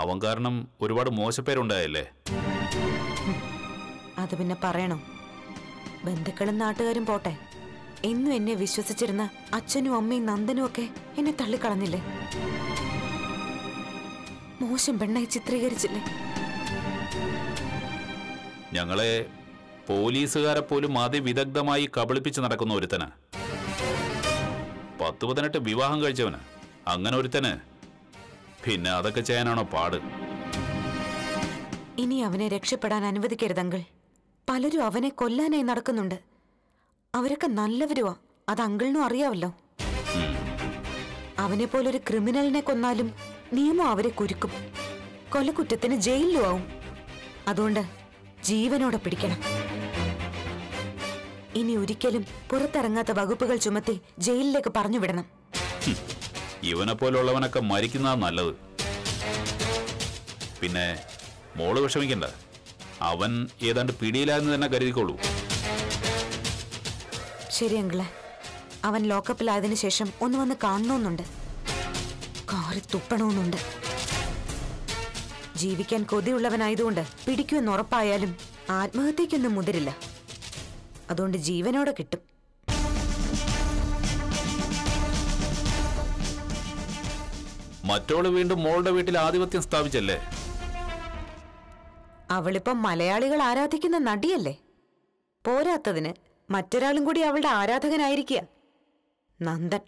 അവൻ കാരണം ഒരുപാട് മോശപ്പേരുണ്ടായല്ലേ അത് പിന്നെ പറയണോ ബന്ധുക്കളും നാട്ടുകാരും പോട്ടെ എന്നും എന്നെ വിശ്വസിച്ചിരുന്ന അച്ഛനും അമ്മയും നന്ദനും ഒക്കെ എന്നെ തള്ളിക്കളഞ്ഞില്ലേ മോശം പെണ്ണായി ചിത്രീകരിച്ചില്ലേ ഞങ്ങളെ പോലീസുകാരെ പോലും അതിവിദഗ്ധമായി കബളിപ്പിച്ച് നടക്കുന്ന ഒരുത്തന് പത്ത് പതിനെട്ട് വിവാഹം കഴിച്ചവന് അങ്ങനെ ഒരുത്തന് പിന്നെ അതൊക്കെ ചെയ്യാനാണോ പാട് ഇനി അവനെ രക്ഷപ്പെടാൻ അനുവദിക്കരുതങ്കിൾ പലരും അവനെ കൊല്ലാനായി നടക്കുന്നുണ്ട് അവരൊക്കെ നല്ലവരുവാ അത് അങ്കിളിനും അറിയാവല്ലോ അവനെ പോലൊരു ക്രിമിനലിനെ കൊന്നാലും നിയമം അവരെ കുരുക്കും കൊലക്കുറ്റത്തിന് ജയിലിലും ആവും അതുകൊണ്ട് ജീവനോടെ പിടിക്കണം ഇനി ഒരിക്കലും പുറത്തിറങ്ങാത്ത വകുപ്പുകൾ ചുമത്തി ജയിലിലേക്ക് പറഞ്ഞു വിടണം ഇവനെ പോലുള്ളവനൊക്കെ മരിക്കുന്നതാ നല്ലത് പിന്നെ മോള് വിഷമിക്കണ്ട അവൻ ഏതാണ്ട് പിടിയിലായെന്ന് തന്നെ കരുതിക്കോളൂ ശരി അങ്കിളെ അവൻ ലോക്കപ്പിലായതിനു ശേഷം ഒന്ന് വന്ന് കാണണമെന്നുണ്ട് കാറി തുപ്പണമെന്നുണ്ട് ജീവിക്കാൻ കൊതിയുള്ളവനായതുകൊണ്ട് പിടിക്കുമെന്ന് ഉറപ്പായാലും ആത്മഹത്യക്കൊന്നും മുതിരില്ല അതുകൊണ്ട് ജീവനോടെ കിട്ടും മറ്റോള് വീണ്ടും മോളുടെ വീട്ടിൽ ആധിപത്യം സ്ഥാപിച്ചല്ലേ അവളിപ്പം മലയാളികൾ ആരാധിക്കുന്ന നടിയല്ലേ പോരാത്തതിന് മറ്റൊരാളും കൂടി അവളുടെ ആരാധകനായിരിക്കുക നന്ദൻ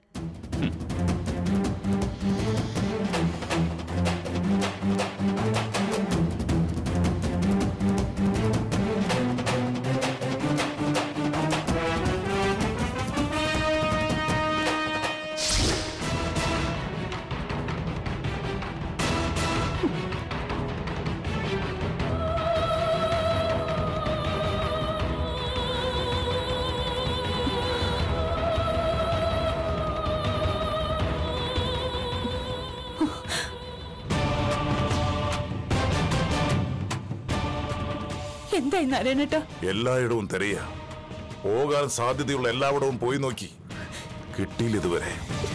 എന്തായി നാരായണേട്ടാ എല്ലായിടവും തിരയ പോകാൻ സാധ്യതയുള്ള എല്ലായിടവും പോയി നോക്കി കിട്ടിയില്ല ഇതുവരെ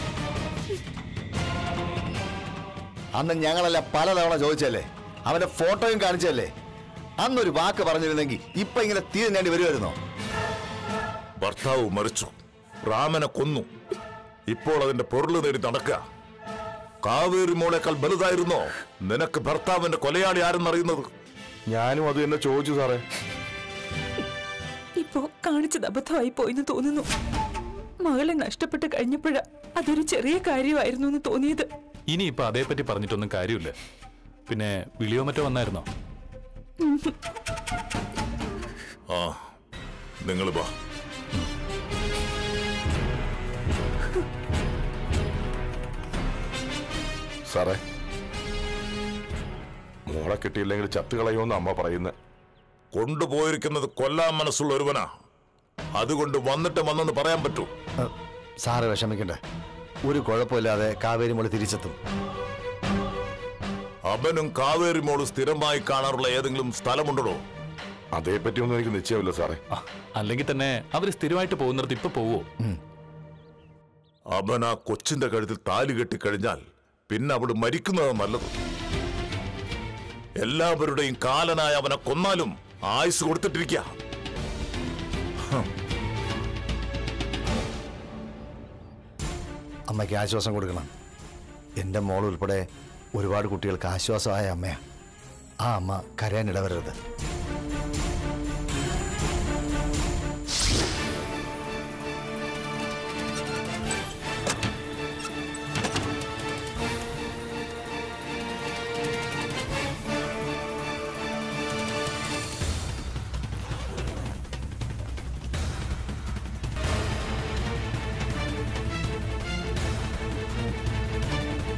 അന്ന് ഞങ്ങളല്ല പലതവണ ചോദിച്ചല്ലേ അവന്റെ ഫോട്ടോയും കാണിച്ചല്ലേ അന്നൊരു വാക്ക് പറഞ്ഞിരുന്നെങ്കിൽ ഇപ്പൊ ഇങ്ങനെ തീ തന്നെയാണ്ടി വരുമായിരുന്നോ ഭർത്താവ് മരിച്ചു രാമനെ കൊന്നു ഇപ്പോൾ അതിന്റെ പൊരുള് നേടി നടക്കുക കാവേരി മോളേക്കാൾ വലുതായിരുന്നോ നിനക്ക് ഭർത്താവിന്റെ കൊലയാളി ആരെന്നറിയുന്നത് ഞാനും അത് തന്നെ ചോദിച്ചു സാറേ ഇപ്പോ കാണിച്ചത് അബദ്ധമായി പോയെന്ന് തോന്നുന്നു മകളെ നഷ്ടപ്പെട്ട് കഴിഞ്ഞപ്പോഴാ അതൊരു ചെറിയ കാര്യമായിരുന്നു എന്ന് തോന്നിയത് ഇനിയിപ്പോ അതേപ്പറ്റി പറഞ്ഞിട്ടൊന്നും കാര്യമില്ല പിന്നെ വിളിയോ മറ്റോ വന്നായിരുന്നോ ആ നിങ്ങൾ വാ സാറേ മോളെ കിട്ടിയില്ലെങ്കിൽ ചത്തുകളയുമെന്ന് അമ്മ പറയുന്നത് കൊണ്ടുപോയിരിക്കുന്നത് കൊല്ലാൻ മനസ്സുള്ള ഒരുവനാ അതുകൊണ്ട് വന്നിട്ട് വന്നെന്ന് പറയാൻ പറ്റൂ സാറ് വിഷമിക്കണ്ടേ ഒരു കുഴപ്പമില്ലാതെ കാവേരി മോള് തിരിച്ചെത്തും അവനും കാവേരി മോള് സ്ഥിരമായി കാണാറുള്ള ഏതെങ്കിലും സ്ഥലമുണ്ടോ അതേപ്പറ്റി ഒന്നും എനിക്ക് നിശ്ചയമില്ല സാറേ ആ, അല്ലെങ്കിൽ തന്നെ അവര് സ്ഥിരമായിട്ട് പോകുന്നിടത്ത് ഇപ്പൊ പോവോ അവൻ ആ കൊച്ചിന്റെ കഴുത്തിൽ താലി കെട്ടിക്കഴിഞ്ഞാൽ പിന്നെ അവള് മരിക്കുന്നത് നല്ലത് എല്ലാവരുടെയും കാലനായ അവനെ കൊന്നാലും ആയുസ് കൊടുത്തിട്ടിരിക്ക അമ്മയ്ക്ക് ആശ്വാസം കൊടുക്കണം എൻ്റെ മോൾ ഉൾപ്പെടെ ഒരുപാട് കുട്ടികൾക്ക് ആശ്വാസമായ അമ്മയാ ആ അമ്മ കരയാൻ ഇടവരരുത്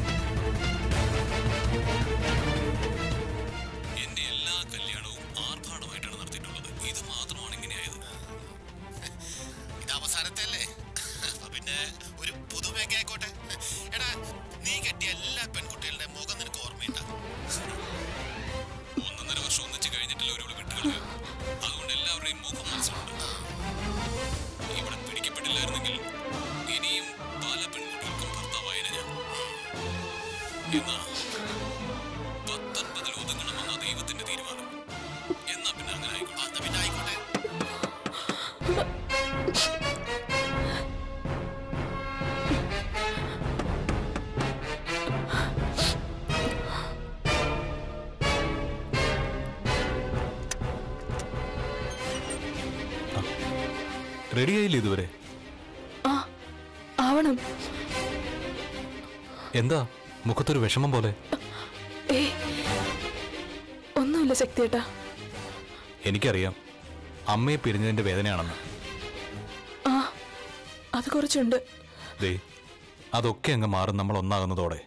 എന്റെ എല്ലാ കല്യാണവും ആർഭാട റെഡിയായില്ലേ ഇതുവരെ ആവണം എന്താ മുഖത്തൊരു വിഷമം പോലെ ഏ ഒന്നുമില്ല ശക്തിയേട്ടാ എനിക്കറിയാം അമ്മയെ പിരിഞ്ഞതിന്റെ വേദനയാണെന്ന് ആ അത് കുറച്ചുണ്ട് ദേ അതൊക്കെ അങ്ങ് മാറും നമ്മൾ ഒന്നാകുന്നതോടെ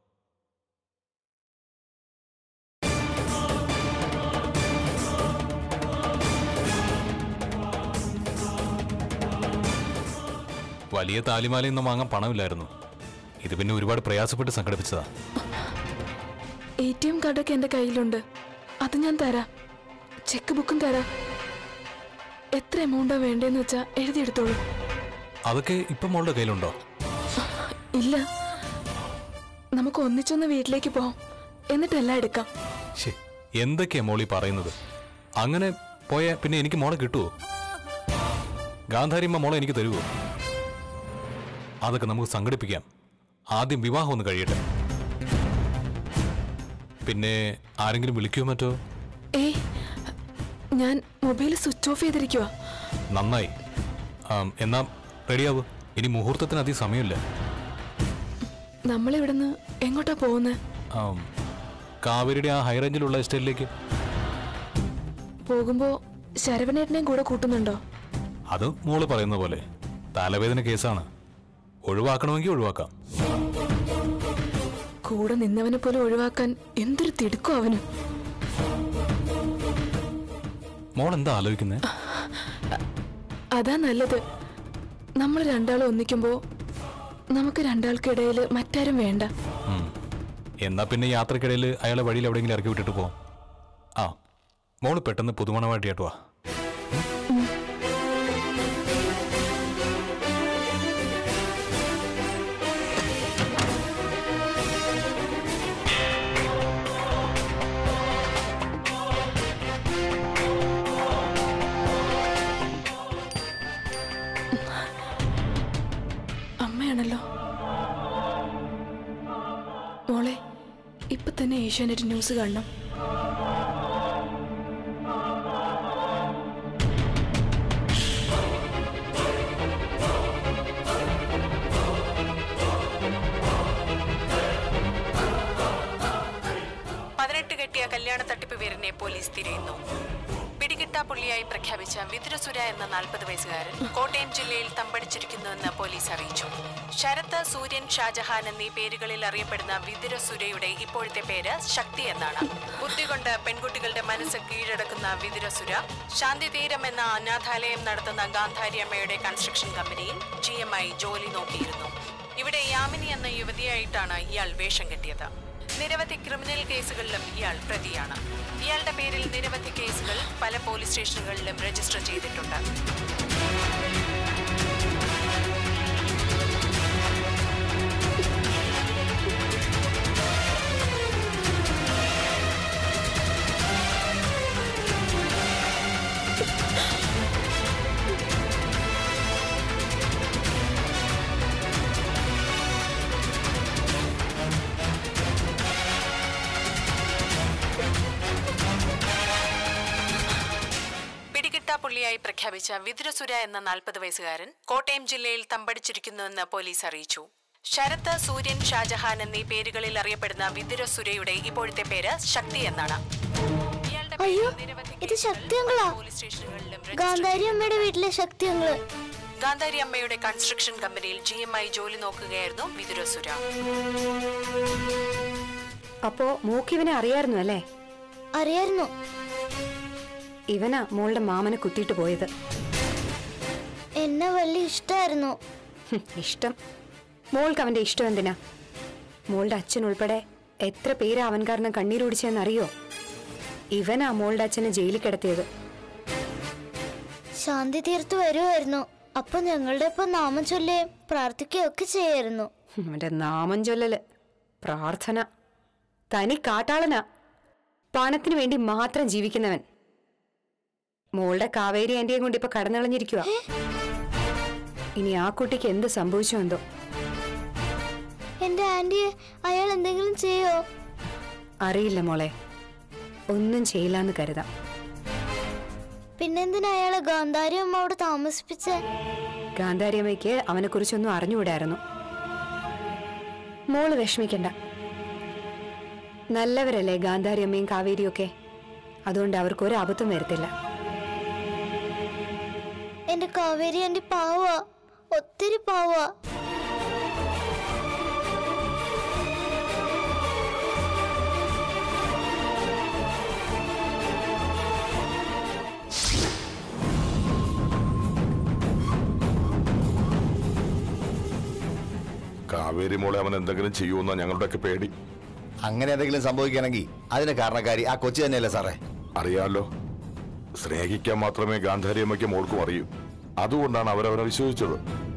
വലിയ താലിമാലയൊന്നും വാങ്ങാൻ പണമില്ലായിരുന്നു ഇത് പിന്നെ ഒരുപാട് പ്രയാസപ്പെട്ട് സംഘടിപ്പിച്ചതാ എ ടി എം കാർഡൊക്കെ എൻ്റെ കയ്യിലുണ്ട് അത് ഞാൻ തരാം ചെക്ക് ബുക്കും തരാം എത്ര എമൗണ്ടാ വേണ്ടതെന്ന് വെച്ചാ എഴുതിയെടുത്തോളൂ അതൊക്കെ ഇപ്പം മോളുടെ കയ്യിലുണ്ടോ ഇല്ല നമുക്ക് ഒന്നിച്ചൊന്ന് വീട്ടിലേക്ക് പോവാം എന്നിട്ടെല്ലാം എടുക്കാം ശേ എന്തൊക്കെയാ മോളി പറയുന്നത് അങ്ങനെ പോയാ പിന്നെ എനിക്ക് മോളെ കിട്ടുമോ ഗാന്ധാരിയമ്മ മോളെ എനിക്ക് തരുമോ അതൊക്കെ നമുക്ക് സംഘടിപ്പിക്കാം ആദ്യം വിവാഹം ഒന്ന് കഴിയട്ടെ പിന്നെ ആരെങ്കിലും വിളിക്കുമോ മറ്റോ ഏയ് ഞാൻ മൊബൈൽ സ്വിച്ച് ഓഫ് ചെയ്തിരിക്കുക നന്നായി ആം, എന്നാ റെഡിയാവൂ ഇനി മുഹൂർത്തത്തിന് അധികം സമയമില്ല നമ്മളിവിടുന്ന് എങ്ങോട്ടാ പോകുന്നത് ആം, കാവേരിയുടെ ആ ഹൈറേഞ്ചിലുള്ള എസ്റ്റേറ്റിലേക്ക് പോകുമ്പോ ശരവണേട്ടനെയും കൂടെ കൂട്ടുന്നുണ്ടോ അത് മോള് പറയുന്ന പോലെ തലവേദന കേസാണ് ഒഴിവാക്കണമെങ്കിൽ ഒഴിവാക്കാം കൂടെ നിന്നവനെ പോലെ ഒഴിവാക്കാൻ എന്തൊരു തിടുക്കോ അവന് മോൾ എന്താ ആലോചിക്കുന്നത് അതാ നല്ലത് നമ്മൾ രണ്ടാളും ഒന്നിക്കുമ്പോ നമുക്ക് രണ്ടാൾക്കിടയിൽ മറ്റാരും വേണ്ട ഉം. എന്നാ പിന്നെ യാത്രക്കിടയിൽ അയാളെ വഴിയിൽ എവിടെയെങ്കിലും ഇറക്കി വിട്ടിട്ട് പോവാം ആ മോള് പെട്ടെന്ന് പുതുമണമായിട്ടായിട്ട് വാ അമ്മയാണല്ലോ മോളെ ഇപ്പൊ തന്നെ ഏഷ്യാനെറ്റ് ന്യൂസ് കാണണം പതിനെട്ട് കെട്ടിയ കല്യാണ തട്ടിപ്പ് വീരനെ പോലീസ് തിരയുന്നു പിടികിട്ടാപ്പുള്ളിയായി പ്രഖ്യാപിച്ച വിതുരസുര എന്ന നാൽപ്പത് വയസ്സുകാരൻ കോട്ടയം ജില്ലയിൽ തമ്പടിച്ചിരിക്കുന്നുവെന്ന് പോലീസ് അറിയിച്ചു ശരത്ത് സൂര്യൻ ഷാജഹാൻ എന്നീ പേരുകളിൽ അറിയപ്പെടുന്ന വിതുരസുരയുടെ ഇപ്പോഴത്തെ പേര് ശക്തി എന്നാണ് ബുദ്ധി കൊണ്ട് പെൺകുട്ടികളുടെ മനസ്സ് കീഴടക്കുന്ന വിതുരസുര ശാന്തിതീരം എന്ന അനാഥാലയം നടത്തുന്ന ഗാന്ധാരി അമ്മയുടെ കൺസ്ട്രക്ഷൻ കമ്പനിയിൽ ജി എം ഐ ജോലി നോക്കിയിരുന്നു ഇവിടെ യാമിനി എന്ന യുവതിയായിട്ടാണ് ഇയാൾ വേഷം കെട്ടിയത് നിരവധി ക്രിമിനൽ കേസുകളിലും ഇയാൾ പ്രതിയാണ് ഇയാളുടെ പേരിൽ നിരവധി കേസുകൾ പല പോലീസ് സ്റ്റേഷനുകളിലും രജിസ്റ്റർ ചെയ്തിട്ടുണ്ട് പിടികിട്ടാപ്പുള്ളിയായി പ്രഖ്യാപിച്ച വിതുരസുര എന്ന നാൽപ്പത് വയസ്സുകാരൻ കോട്ടയം ജില്ലയിൽ തമ്പടിച്ചിരിക്കുന്നുവെന്ന് പോലീസ് അറിയിച്ചു ശരത്ത് സൂര്യൻ ഷാജഹാൻ എന്നീ പേരുകളിൽ അറിയപ്പെടുന്ന വിതുരസുരയുടെ ഇപ്പോഴത്തെ പേര് ശക്തി എന്നാണ് ഇയാളുടെ പേരിൽ അയ്യോ, നിരവധി ഇത് കേസുകൾ ശക്തി അങ്കിളാ. പല പോലീസ് സ്റ്റേഷനുകളിലും രജിസ്റ്റർ ഗാന്ധാരി അമ്മയുടെ വീട്ടിലെ ശക്തി അങ്ങള് ഗാന്ധാരി അമ്മയുടെ കൺസ്ട്രക്ഷൻ കമ്പനിയിൽ ജി എം ഐ ജോലി നോക്കുകയായിരുന്നു വിതുരസുര അപ്പോ മൂക്കിവനെ അറിയായിരുന്നു അല്ലേ അറിയായിരുന്നു ഇവനാ മോളുടെ മാമനെ കുത്തിയിട്ട് പോയത് എന്നെ വലിയ ഇഷ്ടായിരുന്നു ഹും, ഇഷ്ടം മോൾക്ക് അവന്റെ ഇഷ്ടം എന്തിനാ മോളുടെ അച്ഛൻ ഉൾപ്പെടെ എത്ര പേര് അവൻ കാരണം കണ്ണീരൊടിച്ചെന്നറിയോ ഇവനാ മോളുടെ അച്ഛനെ ജയിലിൽ കിടത്തിയത് ശാന്തി തീർത്ത് വരുമായിരുന്നു അപ്പൊ ഞങ്ങളുടെ ഒപ്പം നാമം ചൊല്ലുകയും പ്രാർത്ഥിക്കുകയും ഒക്കെ ചെയ്യായിരുന്നു ഹും, അവന്റെ നാമം ചൊല്ലല് പ്രാർത്ഥന തനി കാട്ടാളനാ പണത്തിന് വേണ്ടി മാത്രം ജീവിക്കുന്നവൻ മോളുടെ കാവേരി ആന്റിയെ കൊണ്ട് ഇപ്പൊ കടന്നിളഞ്ഞിരിക്കുക ഇനി ആ കുട്ടിക്ക് എന്ത് സംഭവിച്ചോ എന്തോ എന്റെ ആന്റിയെ അയാൾ എന്തെങ്കിലും ചെയ്യോ അറിയില്ല മോളെ ഒന്നും ചെയ്യില്ലാന്ന് കരുതാം പിന്നെന്തിനാ അയാളെ ഗാന്ധാരി അമ്മ അവിടെ താമസിപ്പിച്ചേ ഗാന്ധാരിയമ്മയ്ക്ക് അവനെക്കുറിച്ചൊന്നും അറിഞ്ഞുകൂടായിരുന്നു മോള് വിഷമിക്കണ്ട നല്ലവരല്ലേ ഗാന്ധാരിയമ്മയും കാവേരിയും ഒക്കെ അതുകൊണ്ട് അവർക്ക് ഒരു അബദ്ധം വരത്തില്ല എന്റെ കാവേരി ആന്റി പാവാ ഒത്തിരി പാവാ കാവേരി മോളെ അവൻ എന്തെങ്കിലും ചെയ്യുമെന്നാ ഞങ്ങളുടെയൊക്കെ പേടി അങ്ങനെ എന്തെങ്കിലും സംഭവിക്കുകയാണെങ്കിൽ അതിന് കാരണക്കാരി ആ കൊച്ചു തന്നെയല്ലേ സാറേ അറിയാലോ സ്നേഹിക്കാൻ മാത്രമേ ഗാന്ധാരിയമ്മയ്ക്ക് മോൾക്കും അറിയൂ അതുകൊണ്ടാണ് അവരവനെ വിശ്വസിച്ചത്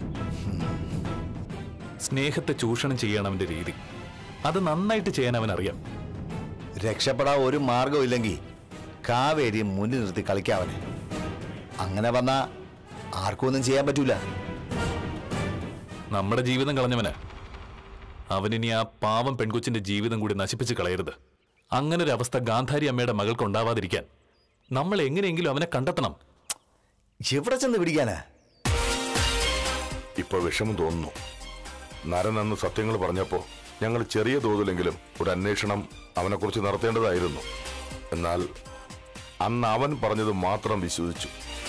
സ്നേഹത്തെ ചൂഷണം ചെയ്യണം അവന്റെ രീതി അത് നന്നായിട്ട് ചെയ്യാൻ അവൻ അറിയാം രക്ഷപ്പെടാൻ ഒരു മാർഗവും ഇല്ലെങ്കിൽ കാവേരി മുന്നിൽ നിർത്തി കളിക്കാവനെ അങ്ങനെ വന്നാ ആർക്കും ഒന്നും ചെയ്യാൻ പറ്റൂല നമ്മുടെ ജീവിതം കളഞ്ഞവന് അവനിനി ആ പാവം പെൺകൊച്ചിന്റെ ജീവിതം കൂടി നശിപ്പിച്ച് കളയരുത് അങ്ങനെ ഒരു അവസ്ഥ ഗാന്ധാരി അമ്മയുടെ മകൾക്ക് ഉണ്ടാവാതിരിക്കാൻ നമ്മൾ എങ്ങനെയെങ്കിലും അവനെ കണ്ടെത്തണം എവിടെ ചെന്ന് പിടിക്കാനാ ഇപ്പൊ വിഷമം തോന്നുന്നു നരൻ അന്ന് സത്യങ്ങൾ പറഞ്ഞപ്പോ ഞങ്ങൾ ചെറിയ തോതിലെങ്കിലും ഒരു അന്വേഷണം അവനെക്കുറിച്ച് നടത്തേണ്ടതായിരുന്നു എന്നാൽ അന്ന് അവൻ പറഞ്ഞത് മാത്രം വിശ്വസിച്ചു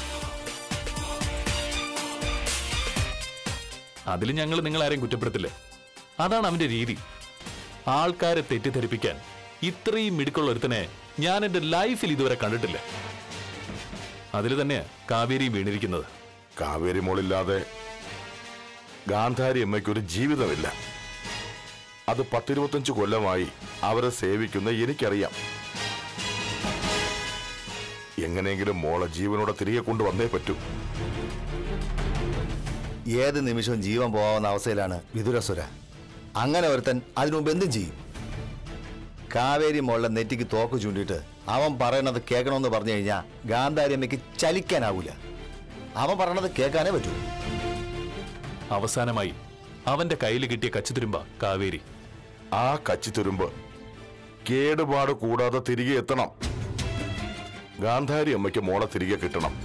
അതിൽ ഞങ്ങൾ നിങ്ങളാരെയും കുറ്റപ്പെടുത്തില്ല അതാണ് അവന്റെ രീതി ആൾക്കാരെ തെറ്റിദ്ധരിപ്പിക്കാൻ ഇത്രയും മിടുക്കുള്ള ഒരുത്തനെ ഞാൻ എന്റെ ലൈഫിൽ ഇതുവരെ കണ്ടിട്ടില്ല അതിൽ തന്നെ കാവേരി വീണിരിക്കുന്നത് കാവേരി മോളില്ലാതെ ഗാന്ധാരി അമ്മയ്ക്ക് ഒരു ജീവിതമില്ല അത് പത്തിരുപത്തഞ്ച് കൊല്ലമായി അവരെ സേവിക്കുന്ന എനിക്കറിയാം എങ്ങനെയെങ്കിലും മോളെ ജീവനോടെ തിരികെ കൊണ്ടുവന്നേ പറ്റൂ ഏത് നിമിഷവും ജീവൻ പോകാവുന്ന അവസ്ഥയിലാണ് വിതുരസുര അങ്ങനെ ഒരുത്തൻ അതിനു മുമ്പ് എന്തും ചെയ്യും കാവേരി മോളുടെ നെറ്റിക്ക് തോക്ക് ചൂണ്ടിയിട്ട് അവൻ പറയണത് കേൾക്കണമെന്ന് പറഞ്ഞു കഴിഞ്ഞാൽ ഗാന്ധാരി അമ്മയ്ക്ക് ചലിക്കാനാവൂല അവൻ പറയണത് കേൾക്കാനേ പറ്റൂ അവസാനമായി അവന്റെ കയ്യിൽ കിട്ടിയ കച്ചുതുരുമ്പ കാവേരി ആ കച്ചിത്തുരുമ്പ് കേടുപാട് കൂടാതെ തിരികെ എത്തണം ഗാന്ധാരി അമ്മയ്ക്ക് മോളെ തിരികെ കിട്ടണം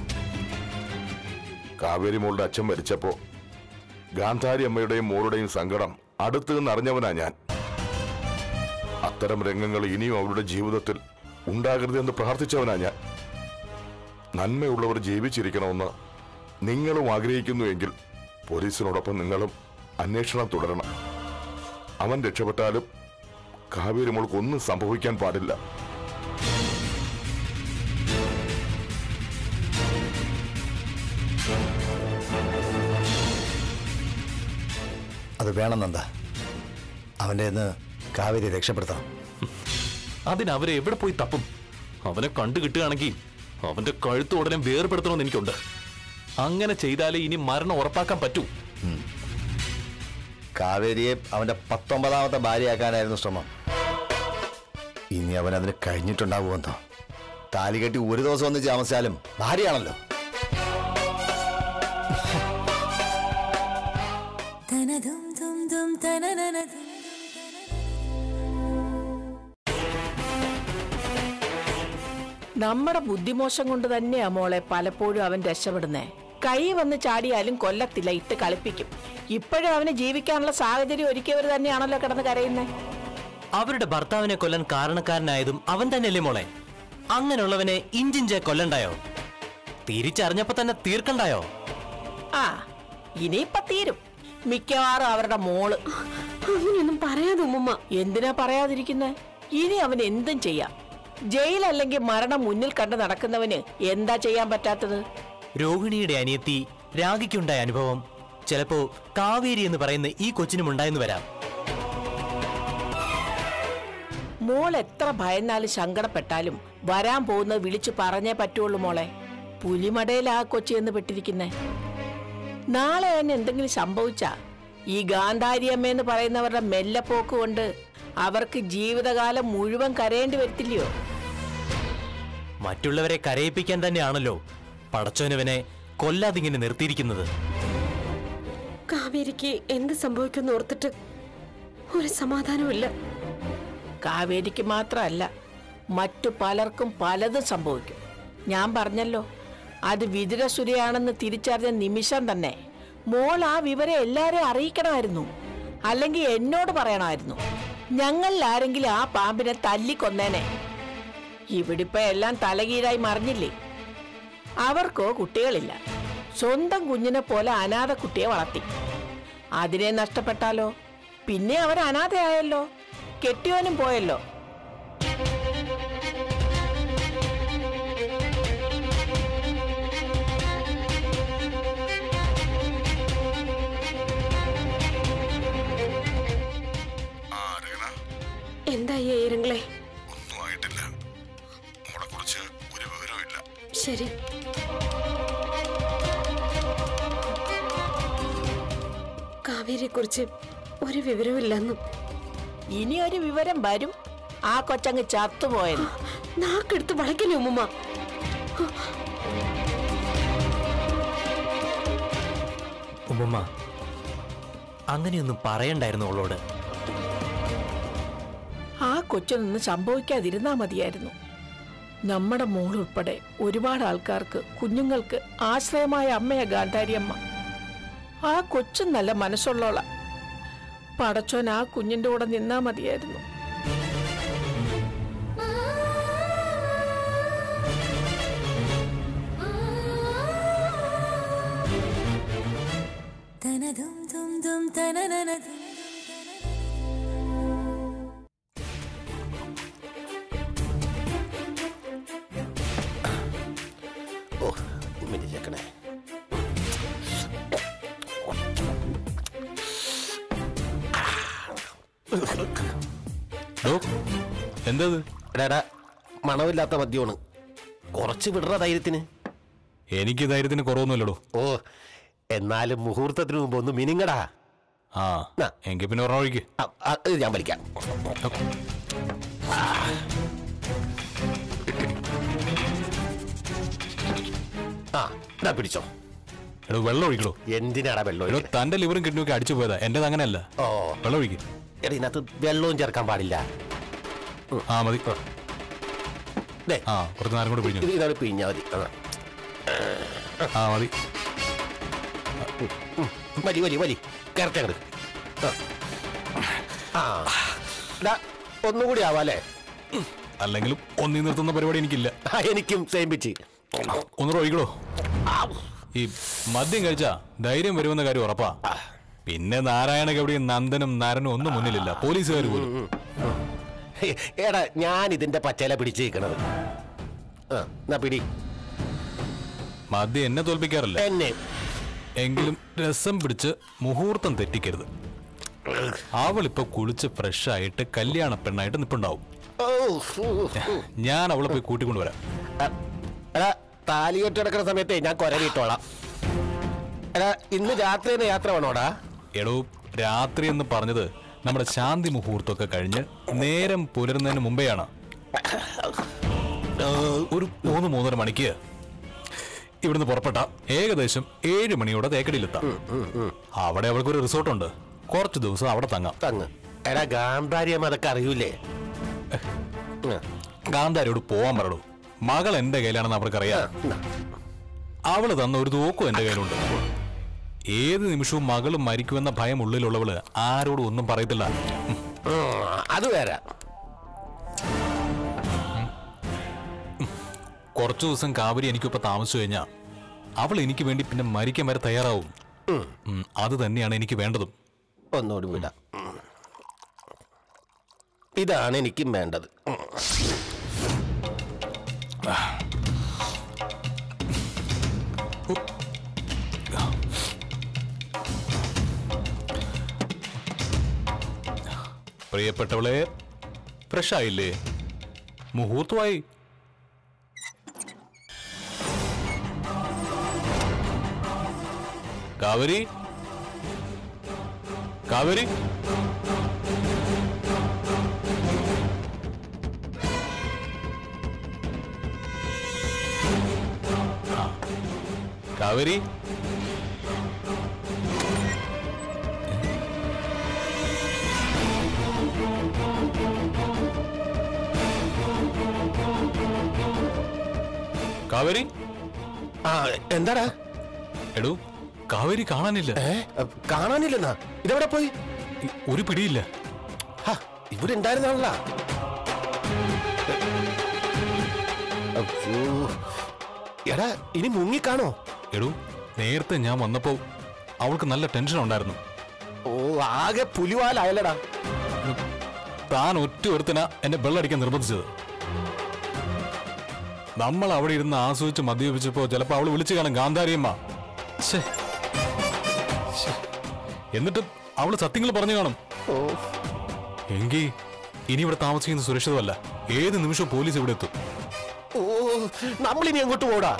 കാവേരി മോളുടെ അച്ഛൻ മരിച്ചപ്പോ ഗാന്ധാരി അമ്മയുടെയും മോളുടെയും സങ്കടം അടുത്ത് നിന്ന് അറിഞ്ഞവനാ ഞാൻ അത്തരം രംഗങ്ങൾ ഇനിയും അവരുടെ ജീവിതത്തിൽ ഉണ്ടാകരുതെന്ന് പ്രാർത്ഥിച്ചവനാ ഞാൻ നന്മയുള്ളവർ ജീവിച്ചിരിക്കണമെന്ന് നിങ്ങളും ആഗ്രഹിക്കുന്നുവെങ്കിൽ പോലീസിനോടൊപ്പം നിങ്ങളും അന്വേഷണം തുടരണം അവൻ രക്ഷപ്പെട്ടാലും കാവേരി മോൾക്ക് ഒന്നും സംഭവിക്കാൻ പാടില്ല അത് വേണമെന്നെന്താ അവൻ്റെ നിന്ന് കാവേരി രക്ഷപ്പെടുത്തണം അതിന് അവരെ എവിടെ പോയി തപ്പും അവനെ കണ്ടു കിട്ടുകയാണെങ്കിൽ അവന്റെ കഴുത്ത് ഉടനെ വേർപെടുത്തണമെന്ന് എനിക്കുണ്ട് അങ്ങനെ ചെയ്താലേ ഇനി മരണം ഉറപ്പാക്കാൻ പറ്റൂ കാവേരിയെ അവന്റെ പത്തൊമ്പതാമത്തെ ഭാര്യയാക്കാനായിരുന്നു ശ്രമം ഇനി അവൻ അതിന് കഴിഞ്ഞിട്ടുണ്ടാവുമെന്നോ താലി കെട്ടി ഒരു ദിവസം ഒന്ന് താമസിച്ചാലും ഭാര്യയാണല്ലോ നമ്മുടെ ബുദ്ധിമോശം കൊണ്ട് തന്നെയാ മോളെ പലപ്പോഴും അവൻ രക്ഷപ്പെടുന്നേ കൈ വന്ന് ചാടിയാലും കൊല്ലത്തില്ല ഇട്ട് കളിപ്പിക്കും ഇപ്പോഴും അവന് ജീവിക്കാനുള്ള സാഹചര്യം ഒരുക്കിയവർ തന്നെയാണല്ലോ കിടന്ന് കരയുന്നേ അവരുടെ ഭർത്താവിനെ കൊല്ലാൻ കാരണക്കാരനായതും അവൻ തന്നെയല്ലേ മോളെ അങ്ങനെയുള്ളവനെ ഇഞ്ചിഞ്ചെ കൊല്ലണ്ടായോ തിരിച്ചറിഞ്ഞപ്പോ തന്നെ തീർക്കണ്ടായോ ആ ഇനിയിപ്പൊ തീരും മിക്കവാറും അവരുടെ മോള് അങ്ങനെയൊന്നും പറയാതെ ഉമ്മ എന്തിനാ പറയാതിരിക്കുന്നെ ഇനി അവൻ എന്തും ചെയ്യാം ജയിലല്ലെങ്കിൽ മരണം മുന്നിൽ കണ്ട് നടക്കുന്നവന് എന്താ ചെയ്യാൻ പറ്റാത്തത് രോഹിണിയുടെ അനിയത്തി രാഗിക്കുണ്ടായ അനുഭവം ചിലപ്പോ കാവേരി എന്ന് പറയുന്ന ഈ കൊച്ചിനും ഉണ്ടായെന്ന് വരാം മോൾ എത്ര ഭയന്നാലും സങ്കടപ്പെട്ടാലും വരാൻ പോകുന്നത് വിളിച്ചു പറഞ്ഞേ പറ്റുള്ളൂ മോളെ പുലിമടയിലാ കൊച്ചി എന്ന് പെട്ടിരിക്കുന്നേ നാളെ തന്നെ എന്തെങ്കിലും സംഭവിച്ചാ ഈ ഗാന്ധാരിയമ്മ എന്ന് പറയുന്നവരുടെ മെല്ലപ്പോക്ക് കൊണ്ട് അവർക്ക് ജീവിതകാലം മുഴുവൻ കരയേണ്ടി വരത്തില്ലയോ മറ്റുള്ളവരെ കരയിപ്പിക്കാൻ തന്നെയാണല്ലോ പടച്ചോനവനെ കൊല്ലാതിങ്ങനെ നിർത്തിയിരിക്കുന്നത് കാവേരിക്ക് എന്ത് സംഭവിക്കുമെന്ന് ഓർത്തിട്ട് ഒരു സമാധാനമില്ല കാവേരിക്ക് മാത്രമല്ല മറ്റു പലർക്കും പലതും സംഭവിക്കും ഞാൻ പറഞ്ഞല്ലോ അത് വിതുരസുരയാണെന്ന് തിരിച്ചറിഞ്ഞ നിമിഷം തന്നെ മോൾ ആ വിവരം എല്ലാരെയും അറിയിക്കണമായിരുന്നു അല്ലെങ്കിൽ എന്നോട് പറയണമായിരുന്നു ഞങ്ങളിൽ ആരെങ്കിലും ആ പാമ്പിനെ തല്ലിക്കൊന്നേനെ ഇവിടിപ്പോ എല്ലാം തലകീഴായി മറിഞ്ഞില്ലേ അവർക്കോ കുട്ടികളില്ല സ്വന്തം കുഞ്ഞിനെ പോലെ അനാഥ കുട്ടിയെ വളർത്തി അതിനെ നഷ്ടപ്പെട്ടാലോ പിന്നെ അവർ അനാഥയായല്ലോ കെട്ടിയോനും പോയല്ലോ എന്തായി ഏരങ്ങളെ ഒന്നും ആയിട്ടില്ല മോളെ കുറിച്ച് ഒരു വിവരവും ഇല്ല ശരി കാവേരിയെ കുറിച്ച് ഒരു വിവരമില്ലെന്നും ഇനി ഒരു വിവരം വരും ആ കൊച്ചങ്ങ് ചത്തുപോയത് നാക്കെടുത്ത് വളയ്ക്കല്ലേ ഉമ്മുമ്മ ഉമ്മുമ്മ അങ്ങനെയൊന്നും പറയണ്ടായിരുന്നു അവളോട് ആ കൊച്ചിനൊന്നും സംഭവിക്കാതിരുന്നാ മതിയായിരുന്നു നമ്മുടെ മോൾ ഉൾപ്പെടെ ഒരുപാട് ആൾക്കാർക്ക് കുഞ്ഞുങ്ങൾക്ക് ആശ്രയമായ അമ്മയാ ഗാന്ധാരിയമ്മ ആ കൊച്ചും നല്ല മനസ്സുള്ളോള പടച്ചോൻ ആ കുഞ്ഞിന്റെ കൂടെ നിന്നാ മതിയായിരുന്നു ഓ മിനിച്ചേക്കണേ എന്തത് എടാ മണമില്ലാത്ത മദ്യമാണ് കുറച്ച് വിടറ ധൈര്യത്തിന് എനിക്ക് ധൈര്യത്തിന് കുറവൊന്നുമില്ലടോ ഓ എന്നാലും മുഹൂർത്തത്തിന് മുമ്പ് ഒന്ന് മിനിങ്ങടാ ആ എങ്കിൽ പിന്നെ ഒരെണ്ണം ഒഴിക്ക് ആ, ആ, ഇത് ഞാൻ വലിക്കാം ആ ഇതാ പിടിച്ചോ എടോ വെള്ളം ഒഴിക്കടോ എന്തിനാടാ വെള്ളം എടോ തന്റെ ലിവറും കിഡ്നിയും ഒക്കെ അടിച്ചു പോയതാ എന്റേത് അങ്ങനെയല്ല ഓ വെള്ളം ഒഴിക്കും എടാ ഇതിനകത്ത് വെള്ളവും ചേർക്കാൻ പാടില്ല ആ മതി ദേ, ആ കുറച്ച് നേരം കൂടെ പിഴിഞ്ഞു ഇത് ഇതാണ് പിഴിഞ്ഞാ മതി ആ. ആ മതി വലി വലി വലി കയറട്ടെ അങ്ങട് ആ ഡാ, ഒന്നുകൂടി ആവാല്ലേ അല്ലെങ്കിലും ഒന്നി നിർത്തുന്ന പരിപാടി എനിക്കില്ല ആ, എനിക്കും സെയിം പിച്ച് ഒന്നുകൂടെ ഒഴിക്കടോ ഈ മദ്യം കഴിച്ചാ ധൈര്യം വരുമെന്ന കാര്യം ഉറപ്പാ പിന്നെ നാരായണ ഗൗഡിയും നന്ദനും നരനും ഒന്നും മുന്നിലില്ല പോലീസുകാർ പോലും എടാ ഞാൻ ഇതിന്റെ പച്ചയില പിടിച്ച് നിൽക്കണത് ആ എന്നാ പിടി മദ്യം എന്നെ തോൽപ്പിക്കാറില്ല എന്നെ എങ്കിലും രസം പിടിച്ച് മുഹൂർത്തം തെറ്റിക്കരുത് അവളിപ്പോ കുളിച്ച് ഫ്രഷ് ആയിട്ട് കല്യാണ പെണ്ണായിട്ട് നിപ്പുണ്ടാവും ഓ, ഫു, ഫു. ഞാൻ അവളെ പോയി കൂട്ടിക്കൊണ്ടുവരാം ആ, എടാ താലി കെട്ടി കിടക്കുന്ന സമയത്തെ ഞാൻ കൊരവിട്ടോളാം എടാ ഇന്ന് രാത്രി തന്നെ യാത്ര വേണോടാ എടോ രാത്രി എന്ന് പറഞ്ഞത് നമ്മുടെ ശാന്തി മുഹൂർത്തമൊക്കെ കഴിഞ്ഞ് നേരം പുലരുന്നതിന് മുമ്പെയാണ് ഏഹ്, ഒരു മൂന്ന് മൂന്നര മണിക്ക് ഇവിടുന്ന് പുറപ്പെട്ട ഏകദേശം ഏഴ് മണിയോടെ തേക്കടിയിലെത്താം അവിടെ അവൾക്കൊരു റിസോർട്ടുണ്ട് കുറച്ച് ദിവസം അവിടെ തങ്ങാം തങ്ങ് എടാ ഗാന്ധാരിയം അതൊക്കെ അറിയൂലേ ഗാന്ധാരിയോട് പോവാൻ പറയടൂ മകൾ എന്റെ കയ്യിലാണെന്ന് അവർക്കറിയാം അവള് തന്ന ഒരു തോക്കും എന്റെ കയ്യിലുണ്ട് ഏത് നിമിഷവും മകളും മരിക്കുമെന്ന ഭയം ഉള്ളിലുള്ളവള് ആരോടും ഒന്നും പറയത്തില്ല ഉം. അത് വേറെ കുറച്ചു ദിവസം കാവരി എനിക്കൊപ്പം താമസിച്ചു കഴിഞ്ഞാ അവൾ എനിക്ക് വേണ്ടി പിന്നെ മരിക്കാൻ വരെ തയ്യാറാവും ഉം, അത് തന്നെയാണ് എനിക്ക് വേണ്ടതും ഒന്നുകൂടി വിടാം ഉം. ഇതാണ് എനിക്കും വേണ്ടത് ഉം. പ്രിയപ്പെട്ടവളെ ഫ്രഷ് ആയില്ലേ മുഹൂർത്തമായി കാവരി കാവരി ആ. കാവേരി കാവേരി ആ എന്താടാ എടോ കാവേരി കാണാനില്ല ഏ കാണാനില്ലെന്നാ ഇതെവിടെ പോയി ഒരു പിടിയില്ല ഹ, ഇവിടെ ഉണ്ടായിരുന്നാണല്ല എടാ ഇനി മുങ്ങിക്കാണോ എടോ നേരത്തെ ഞാൻ വന്നപ്പോ അവൾക്ക് നല്ല ടെൻഷൻ ഉണ്ടായിരുന്നു ഓ ആകെ പുലിവാലായല്ലടാ താൻ ഒറ്റ ഒരുത്തന എന്നെ വെള്ളടിക്കാൻ നിർബന്ധിച്ചത് നമ്മൾ അവിടെ ഇരുന്ന് ആസ്വദിച്ച് മദ്യപിച്ചപ്പോ ചിലപ്പോ അവള് വിളിച്ചു കാണും ഗാന്ധാരിയമ്മ ഛേ. ഛേ. എന്നിട്ട് അവള് സത്യങ്ങൾ പറഞ്ഞു കാണും എങ്കി ഇനി ഇവിടെ താമസിക്കുന്നത് സുരക്ഷിതമല്ല ഏത് നിമിഷവും പോലീസ് ഇവിടെ എത്തും ഓ നമ്മളിനി എങ്ങോട്ട് പോടാ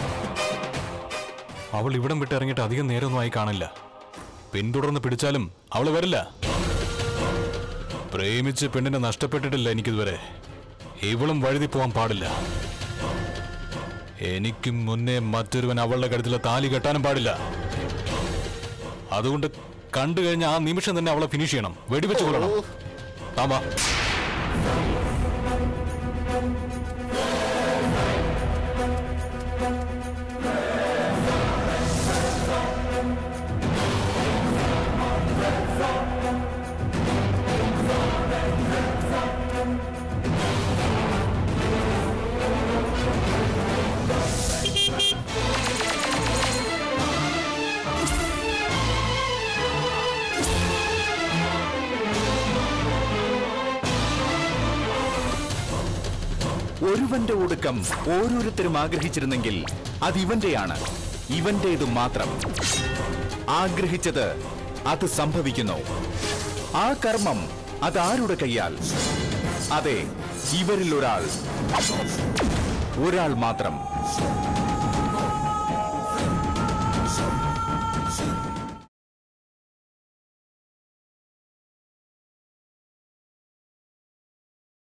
അവൾ ഇവിടം വിട്ട് ഇറങ്ങിയിട്ട് അധികം നേരമൊന്നും ആയി കാണില്ല പിന്തുടർന്ന് പിടിച്ചാലും അവള് വരില്ല പ്രേമിച്ച് പെണ്ണിനെ നഷ്ടപ്പെട്ടിട്ടില്ല എനിക്കിതുവരെ ഇവളും വഴുതി പോവാൻ പാടില്ല എനിക്കും മുന്നേ മറ്റൊരുവൻ അവളുടെ കഴുത്തിലെ താലി കെട്ടാനും പാടില്ല അതുകൊണ്ട് കണ്ടു കഴിഞ്ഞ ആ നിമിഷം തന്നെ അവളെ ഫിനിഷ് ചെയ്യണം വെടിവെച്ച് കൊള്ളണം താമാ ഒരുവന്റെ ഒടുക്കം ഓരോരുത്തരും ആഗ്രഹിച്ചിരുന്നെങ്കിൽ അത് ഇവന്റെയാണ് ഇവന്റേത് മാത്രം ആഗ്രഹിച്ചത് അത് സംഭവിക്കുന്നു ആ കർമ്മം അതാരുടെ കൈയാൽ അതെ ഇവരിൽ ഒരാൾ ഒരാൾ മാത്രം